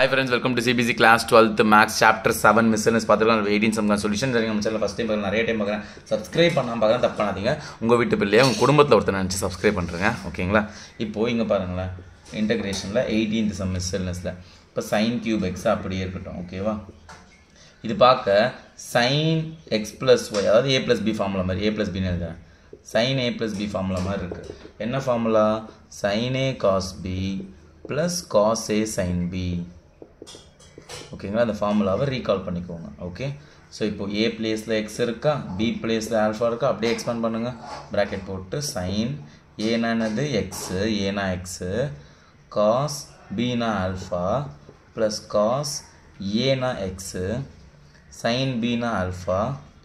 high friends welcome to CBC class twelfth maths chapter seven miscellaneous பார்த்துக்கலாம் eighteen some solution சரி நம்ம channel first time பார்க்குறேன் நிறைய time பார்க்குறேன் சப்ஸ்கிரைப் பண்ணாமல் பார்க்குறேன் தப்பு பண்ணாதீங்க உங்கள் வீட்டு பிள்ளையை உங்கள் குடும்பத்தில் ஒருத்தர் நினச்சி சப்ஸ்கிரைப் பண்ணுறேங்க ஓகேங்களா இப்போது இங்கே பாருங்களேன் இன்டகிரேஷனில் எயிட்டீன்த் சம் மிஸ்ஸல்னஸில் இப்போ சைன் கியூப் எக்ஸ் அப்படியே இருக்கட்டும் ஓகேவா இது பார்க்க சைன் எக்ஸ் ப்ளஸ் ஒய் அதாவது ஏ ப்ளஸ் பி ஃபார்முலா மாதிரி ஏ ப்ளஸ் பின்னு இருக்கிறேன் sin A plus B formula மாதிரி இருக்குது என்ன formula sin A cos B plus cos A sin B ஓகேங்களா அந்த ஃபார்முலாவை ரீகால் பண்ணிக்கோங்க ஓகே ஸோ இப்போ ஏ பிளேஸில் எக்ஸ் இருக்கா பி பிளேஸில் ஆல்ஃபா இருக்கா அப்படியே எக்ஸ்பேண்ட் பண்ணுங்கள் ப்ராக்கெட் போட்டு சைன் ஏனா என்னது எக்ஸு ஏனா எக்ஸு காஸ் பீனா ஆல்ஃபா ப்ளஸ் காஸ் ஏனா எக்ஸு சைன் பீனா ஆல்ஃபா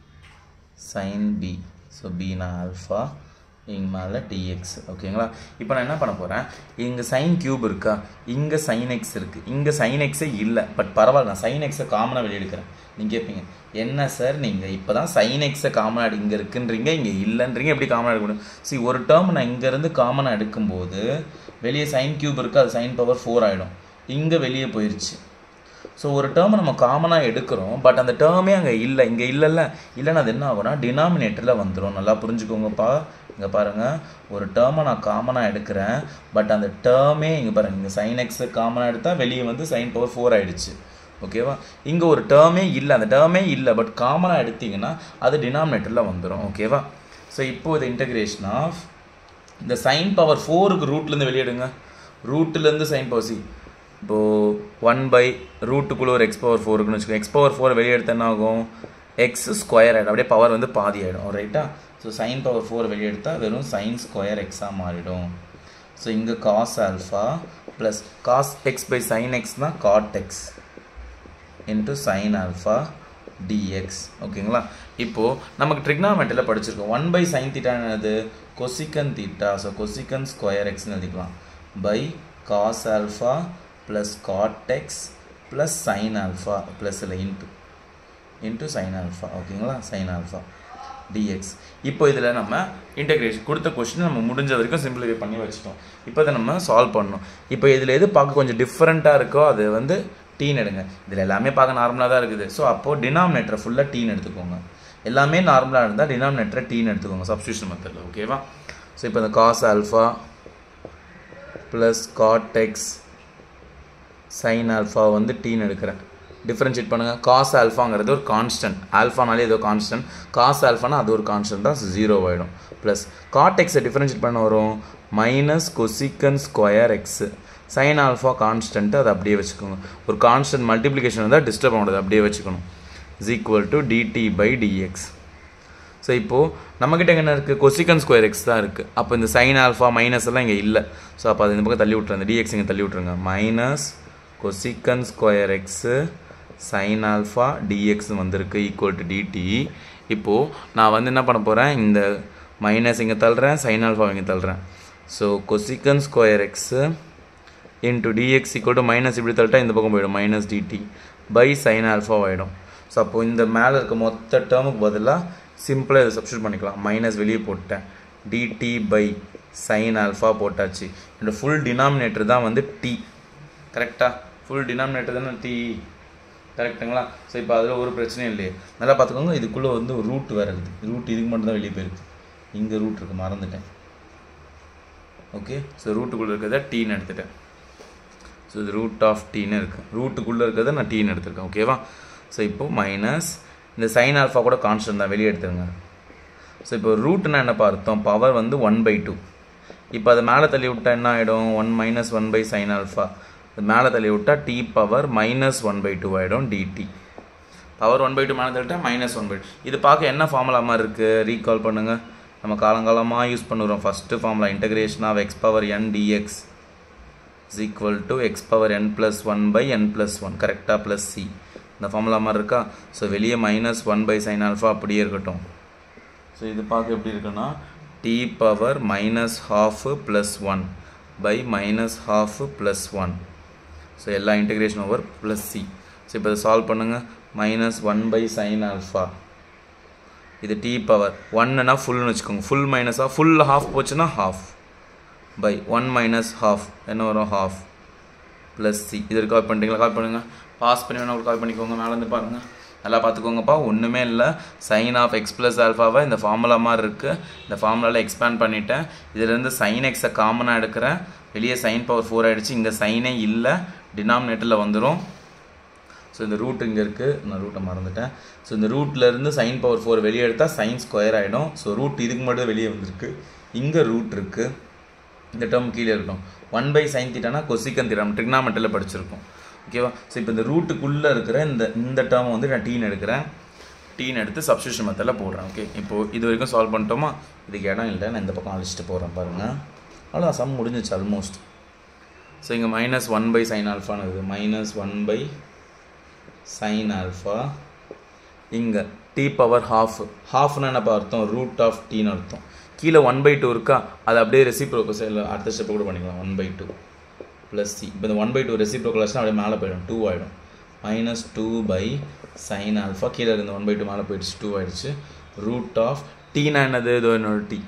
சைன் பி ஸோ பீனா ஆல்ஃபா இங்கே மேலே டிஎக்ஸ் ஓகேங்களா இப்போ நான் என்ன பண்ண போகிறேன் இங்கே சைன் கியூப் இருக்கா இங்கே சைன் எக்ஸ் இருக்குது இங்கே சைன் எக்ஸே இல்லை பட் பரவாயில்ல நான் சைன் எக்ஸை காமனாக வெளியே எடுக்கிறேன் நீங்கள் கேட்பீங்க என்ன சார் நீங்கள் இப்போ தான் சைன் எக்ஸை காமனாக இங்கே இருக்குன்றீங்க இங்கே இல்லைன்றீங்க எப்படி காமனாக எடுக்க முடியும் சரி ஒரு டேர்ம் நான் இங்கேருந்து காமனாக எடுக்கும்போது வெளியே சைன் கியூப் இருக்குது அது சைன் பவர் ஃபோர் ஆகிடும் இங்கே வெளியே போயிடுச்சு ஸோ ஒரு டேர்மை நம்ம காமனாக எடுக்கிறோம் பட் அந்த டேர்மே அங்கே இல்லை இங்கே இல்லைல்ல இல்லைன்னா அது என்ன ஆகும்னா டினாமினேட்டரில் வந்துடும் நல்லா புரிஞ்சுக்கோங்கப்பா இங்கே பாருங்கள் ஒரு டேர்மை நான் காமனாக எடுக்கிறேன் பட் அந்த டேர்மே இங்கே பாருங்கள் இங்கே சைன் எக்ஸு காமனாக எடுத்தால் வெளியே வந்து சைன் பவர் ஃபோர் ஆகிடுச்சு ஓகேவா இங்கே ஒரு டேர்மே இல்லை அந்த டேர்மே இல்லை பட் காமனாக எடுத்தீங்கன்னா அது டினாமினேட்டரில் வந்துடும் ஓகேவா ஸோ இப்போ இது இன்டகிரேஷன் ஆஃப் இந்த சைன் பவர் ஃபோருக்கு ரூட்லேருந்து வெளியிடுங்க ரூட்லேருந்து சைன் பவர் சி இப்போது ஒன் பை ரூட்டுக்குள்ளே ஒரு எக்ஸ் பவர் ஃபோர் இருக்குன்னு வச்சுக்கோங்க எக்ஸ் பவர் ஃபோர் வெளியே எடுத்து என்ன ஆகும் எக்ஸ் ஸ்கொயர் ஆகிடும் அப்படியே பவர் வந்து பாதி ஆகிடும் ரைட்டா ஸோ சைன் பவர் ஃபோர் வெளியே எடுத்தால் வெறும் சைன் ஸ்கொயர் எக்ஸாக மாறிடும் ஸோ இங்கே cos alpha plus cos x by sin எக்ஸ்னால் cot x into sin alpha dx ஓகேங்களா இப்போது நமக்கு ட்ரிக்னாமெட்டில் படிச்சிருக்கோம் ஒன் பை சைன் தீட்டா என்னது cosecant theta so cosecant square எக்ஸ்னு எழுதிக்கலாம் by cos alpha plus cot x plus sin alpha plus இல்லை into into sin alpha ஓகேங்களா சைன் ஆல்ஃபா டிஎக்ஸ் இப்போ இதில் நம்ம இன்டெகிரேஷன் கொடுத்த கொஸ்டின் நம்ம முடிஞ்ச வரைக்கும் சிம்பிளிஃபை பண்ணி வச்சுட்டோம் இப்போ இதை நம்ம சால்வ் பண்ணணும் இப்போ இதில் எது பார்க்க கொஞ்சம் டிஃப்ரெண்ட்டாக இருக்கோ அது வந்து டீன் எடுங்க இதில் எல்லாமே பார்க்க நார்மலாக தான் இருக்குது ஸோ அப்போது டினாமினேட்டரை ஃபுல்லாக டீன் எடுத்துக்கோங்க எல்லாமே நார்மலாக இருந்தால் டினாமினேட்டரை டீன் எடுத்துக்கோங்க சப்ஸ்டியூஷன் மெத்தடில் ஓகேவா ஸோ இப்போ இந்த cos alpha plus cot x sin alpha வந்து டீன் எடுக்கிறேன் டிஃப்ரென்ஷியேட் பண்ணுங்கள் காஸ் ஆல்ஃபாங்கிறது ஒரு கான்ஸ்டன்ட் ஆல்ஃபானாலே ஏதோ கான்ஸ்டன்ட் காஸ் ஆல்ஃபானா அது ஒரு கான்ஸ்டன்ட் தான் ஜீரோ ஆகிடும் ப்ளஸ் காட் எக்ஸை டிஃப்ரென்ஷியேட் பண்ண வரும் minus cosecant square x sin alpha constant அதை அப்படியே வச்சுக்கோங்க ஒரு கான்ஸ்டன்ட் மல்டிப்ளிகேஷன் இருந்தால் டிஸ்டர்ப் ஆகுது அப்படியே வச்சுக்கணும் is equal to dt by dx so இப்போது நம்மக்கிட்ட என்ன இருக்குது கொசிக்கன் ஸ்கொயர் எக்ஸ் தான் இருக்குது அப்போ இந்த சைன் ஆல்ஃபா மைனஸ் எல்லாம் இங்கே இல்லை ஸோ அப்போ அது இந்த பக்கம் தள்ளி விட்ருங்க டிஎக்ஸ் இங்கே தள்ளி விட்ருங்க minus cosecant square x sin alpha dx வந்திருக்கு ஈக்குவல் டு டிடி இப்போது நான் வந்து என்ன பண்ண போகிறேன் இந்த மைனஸ் இங்கே தள்ளுறேன் சைன் ஆல்ஃபா இங்கே தள்ளுறேன் so cosecant square x into dx equal to minus இப்படி தள்ளிட்டா இந்த பக்கம் போயிடும் minus dt by sin alpha ஆகிடும் ஸோ அப்போது இந்த மேலே இருக்க மொத்த டேர்முக்கு பதிலாக சிம்பிளாக இதை சப்ஸ்டியூட் பண்ணிக்கலாம் மைனஸ் வெளியே போட்டேன் டிடி பை சைன் ஆல்ஃபா போட்டாச்சு இந்த ஃபுல் டினாமினேட்டர் தான் வந்து டி கரெக்டாக ஃபுல் டினாமினேட்டர் தானே டி கரெக்டுங்களா ஸோ இப்போ அதில் ஒரு பிரச்சனையும் இல்லையே நல்லா பார்த்துக்கோங்க இதுக்குள்ளே வந்து ஒரு ரூட் வேறு இருக்குது ரூட் இதுக்கு மட்டும் தான் வெளியே போயிருக்கு இங்கே ரூட் இருக்குது மறந்துட்டேன் ஓகே ஸோ ரூட்டுக்குள்ளே இருக்கிறத டீன்னு எடுத்துட்டேன் ஸோ இது ரூட் ஆஃப் டீன்னு இருக்குது ரூட்டுக்குள்ளே இருக்கிறத நான் டீன்னு எடுத்திருக்கேன் ஓகேவா ஸோ இப்போது மைனஸ் இந்த சைன் ஆல்ஃபா கூட கான்ஸ்டன்ட் தான் வெளியே எடுத்துருங்க ஸோ இப்போ ரூட்னா என்னப்பா அர்த்தம் பவர் வந்து ஒன் பை டூ இப்போ அதை மேலே தள்ளி விட்டால் என்ன ஆகிடும் one minus one by sin alpha அது மேலே தள்ளி விட்டால் t power minus one by two ஆகிடும் dt power one by two மேலே தள்ளிட்டா மைனஸ் ஒன் பை டூ இது பார்க்க என்ன ஃபார்முலா மாதிரி இருக்குது ரீகால் பண்ணுங்கள் நம்ம காலங்காலமாக யூஸ் பண்ணுறோம் first formula integration of x power n dx is equal to x power n plus one by n plus one கரெக்டாக ப்ளஸ் சி இந்த ஃபார்முலா மாதிரி இருக்கா ஸோ வெளியே minus one by sin alpha அப்படியே இருக்கட்டும் ஸோ இது பார்க்க எப்படி இருக்குன்னா t power minus half plus one by minus half plus one so எல்லா integration over plus C so இப்போ இதை சால்வ் பண்ணுங்கள் minus one by sin alpha இது டி பவர் ஒன்னுனா ஃபுல்னு வச்சுக்கோங்க ஃபுல் மைனஸாக ஃபுல் ஹாஃப் போச்சுன்னா half by one minus half என்ன வரும் ஹாஃப் ப்ளஸ் சி இது கால் பண்ணிட்டீங்களா கால் பண்ணுங்கள் பாஸ் பண்ணி வேணா கால் பண்ணிக்கோங்க மேலேருந்து பாருங்கள் நல்லா பார்த்துக்கோங்கப்பா ஒன்றுமே இல்லை சைன் ஆஃப் எக்ஸ் ப்ளஸ் ஆல்ஃபாவை இந்த ஃபார்முலா மாதிரி இருக்குது இந்த ஃபார்முலாவில் எக்ஸ்பேண்ட் பண்ணிட்டேன் இதுலேருந்து சைன் எக்ஸை காமனாக எடுக்கிறேன் வெளியே சைன் பவர் ஃபோர் ஆகிடுச்சு இங்கே சைனே இல்லை டினாமினேட்டரில் வந்துடும் ஸோ இந்த ரூட் இங்கே இருக்குது நான் ரூட்டை மறந்துட்டேன் ஸோ இந்த ரூட்லேருந்து சைன் பவர் ஃபோர் வெளியே எடுத்தால் சைன் ஸ்கொயர் ஆகிடும் ஸோ ரூட் இதுக்கு மட்டும் வெளியே வந்திருக்கு இங்கே ரூட் இருக்குது இந்த டேர்ம் கீழே இருக்கட்டும் ஒன் பை சைன் தீட்டானா கொசிக்கன் தீரம் ட்ரிக்னாமெட்டில் படிச்சிருக்கோம் ஓகேவா ஸோ இப்போ இந்த ரூட்டுக்குள்ளே இருக்கிற இந்த இந்த டேர்ம் வந்து நான் டீன் எடுக்கிறேன் டீன் எடுத்து சப்ஸ்டியூஷன் மெத்தடில் போடுறேன் ஓகே இப்போது இது வரைக்கும் சால்வ் பண்ணிட்டோமா இதுக்கு இடம் இல்லை நான் இந்த பக்கம் அழிச்சிட்டு போகிறேன் பாருங்கள் அவ்வளோ சம் முடிஞ்சிச்சு ஆல்மோஸ்ட் ஸோ இங்கே மைனஸ் ஒன் பை சைன் ஆல்ஃபான்னு இருக்குது minus one by sin alpha இங்கே டி பவர் ஹாஃப் ஹாஃப்னு என்னப்பா அர்த்தம் ரூட் ஆஃப் டீன்னு அர்த்தம் கீழே ஒன் பை டூ இருக்கா அது அப்படியே ரெசிப்ரோக்கஸ் இல்லை அடுத்த ஸ்டெப் கூட பண்ணிக்கலாம் one by two plus C இப்போ இந்த ஒன் பை டூ ரெசிப்ரோக்கல் வச்சுனா அப்படியே மேலே போயிடும் டூ ஆகிடும் minus two by sin alpha கீழே இருந்த ஒன் பை டூ மேலே போயிடுச்சு டூ ஆகிடுச்சு ரூட் ஆஃப் டீனா என்னது இதோ என்னோட t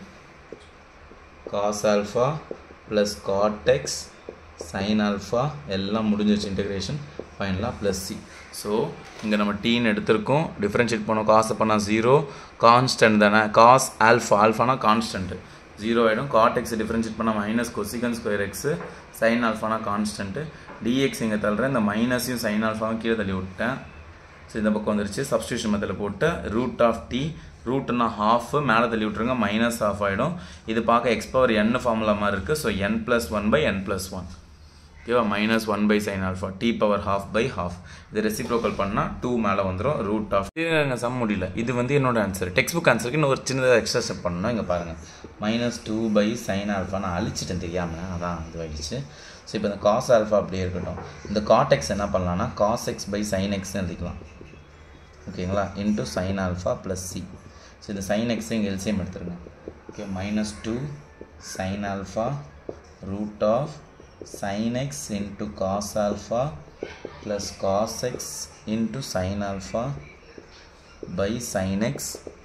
cos alpha plus cot x sin alpha எல்லாம் முடிஞ்சிருச்சு இன்டெகிரேஷன் ஃபைனலாக ப்ளஸ் சி ஸோ இங்கே நம்ம டீன்னு எடுத்திருக்கோம் டிஃப்ரென்ஷியேட் பண்ணோம் காசை பண்ணால் ஜீரோ கான்ஸ்டன்ட் தானே காஸ் ஆல்ஃபா ஆல்ஃபானா கான்ஸ்டன்ட்டு ஜீரோ ஆகிடும் காட் எக்ஸ் டிஃப்ரென்ஷியேட் பண்ணால் minus cosecant square x sin ஆல்ஃபானா கான்ஸ்டன்ட்டு டிஎக்ஸ் இங்கே தள்ளுறேன் இந்த மைனஸையும் சைன் ஆல்ஃபாவும் கீழே தள்ளி விட்டேன் ஸோ இந்த பக்கம் வந்துருச்சு சப்ஸ்டியூஷன் மெத்தடில் போட்டு ரூட் ஆஃப் டி ரூட்னா ஹாஃப் மேலே தள்ளி விட்ருங்க மைனஸ் ஆஃப் ஆகிடும் இது பார்க்க எக்ஸ் பவர் என் ஃபார்முலா மாதிரி இருக்குது so n plus one by n plus one ஓகேவா minus one by sin alpha t power half by half இது ரெசிப்ரோக்கல் பண்ணால் டூ மேலே வந்துடும் ரூட் ஆஃப் இது சம் முடியல இது வந்து என்னோட ஆன்சர் டெக்ஸ்ட் புக் ஆன்சருக்கு இன்னும் ஒரு சின்னதாக எக்ஸ்ட்ரா ஸ்டெப் பண்ணணும் இங்கே பாருங்கள் minus two by sin alpha நான் அழிச்சிட்டேன் தெரியாமல் அதான் இதுவாகிடுச்சு ஸோ இப்போ இந்த காஸ் ஆல்ஃபா அப்படியே இருக்கட்டும் இந்த காட்டெக்ஸ் என்ன பண்ணலாம்னா காஸ் எக்ஸ் பை சைன் எக்ஸ்னு எழுதிக்கலாம் ஓகேங்களா into sin alpha plus C so இந்த சைன் எக்ஸை இங்கே எல்சிஎம் எடுத்துருங்க okay minus two sin alpha root of sin x into cos alpha plus cos x into sin alpha by sin x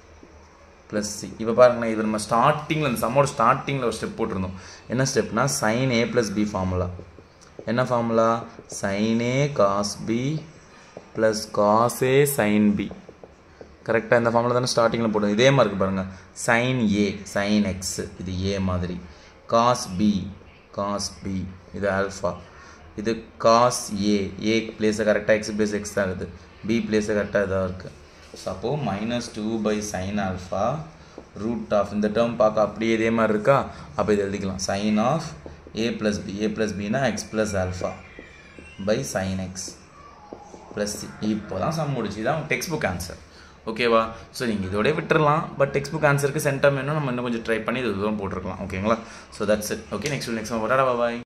plus C இப்போ பாருங்களேன் இது நம்ம ஸ்டார்டிங்கில் இந்த சம்மோட ஸ்டார்டிங்கில் ஒரு ஸ்டெப் போட்டிருந்தோம் என்ன ஸ்டெப்னா sin A plus B formula என்ன formula sin A cos B plus cos A sin B கரெக்டாக இந்த ஃபார்முலா தானே ஸ்டார்டிங்கில் போட்டோம் இதே மாதிரி இருக்கு பாருங்கள் சைன் ஏ சைன் எக்ஸ் இது ஏ மாதிரி காஸ் பி காஸ் பி இது ஆல்ஃபா இது காஸ் ஏ ஏ பிளேஸை கரெக்டாக எக்ஸ் பிளேஸ் எக்ஸ் ஆகுது பி பிளேஸை கரெக்டாக இதாக இருக்குது ஸோ அப்போது minus two by sin alpha root of இந்த டேர்ம் பார்க்க அப்படியே இதே மாதிரி இருக்கா அப்போ இது எழுதிக்கலாம் sin of A plus B A plus பினா x plus alpha by sin x plus இப்போ தான் சம் முடிச்சு இதான் டெக்ஸ்ட் புக் ஆன்சர் ஓகேவா ஸோ நீங்கள் இதோட விட்டுறலாம் பட் டெக்ஸ்ட் புக் ஆன்சருக்கு சென்டம் வேணும் நம்ம இன்னும் கொஞ்சம் ட்ரை பண்ணி இது தூரம் போட்டிருக்கலாம் ஓகேங்களா so that's it okay next next வராடா பாய்